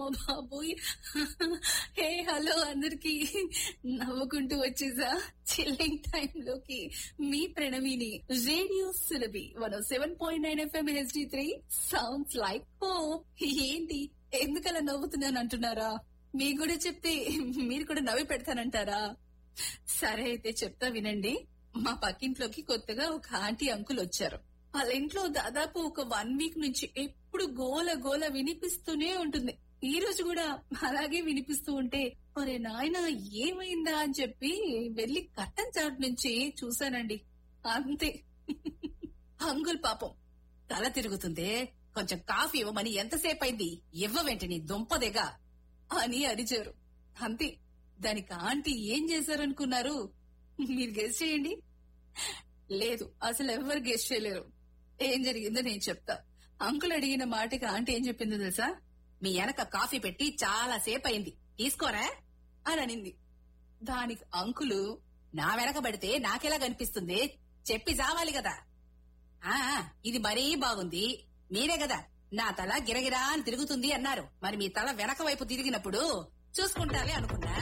అమ్మ బాబోయ్ hey hello అందరికి నవ్వుకుంటూ వచ్చేసా చిల్లింగ్ టైంలోకి మీ ప్రణవిని రేడియో సులభి one seven point nine FM HD three sounds like హో ఏంటి ఎందుకలా నవ్వుతున్నాను అంటున్నారా మీకు కూడా చెప్తే మీరు కూడా నవ్వి పెడతానంటారా సరే అయితే చెప్తా వినండి మా పక్కింట్లోకి కొత్తగా ఒక ఆంటీ అంకుల్ వచ్చారు వాళ్ళ ఇంట్లో దాదాపు ఒక వన్ వీక్ నుంచి ఎప్పుడు గోల గోల వినిపిస్తూనే ఉంటుంది ఈ రోజు కూడా అలాగే వినిపిస్తూ ఉంటే ఒరే నాయన ఏమైందా అని చెప్పి వెళ్లి కట్టన్ చాట్ నుంచి చూశానండి అంతే అంకుల్ పాపం తల తిరుగుతుందే కొంచెం కాఫీ ఇవ్వమని ఎంతసేపు అయింది ఇవ్వవేంటి నీ దుంపదేగా అని అరిచారు అంతే దానికి ఆంటీ ఏం చేశారనుకున్నారు మీరు గెస్ట్ చేయండి లేదు అసలు ఎవరు గెస్ట్ చేయలేరు ఏం జరిగిందో నేను చెప్తా అంకుల్ అడిగిన మాటకి ఆంటీ ఏం చెప్పిందో తెలుసా మీ వెనక కాఫీ పెట్టి చాలా సేపు అయింది తీసుకోరా అని అనింది దానికి అంకులు నా వెనక పడితే నాకెలా కనిపిస్తుంది చెప్పి చావాలి కదా ఆ ఇది మరీ బాగుంది మీరే కదా నా తల గిరగిరా అని తిరుగుతుంది అన్నారు మరి మీ తల వెనక వైపు తిరిగినప్పుడు చూసుకుంటాలే అనుకున్నా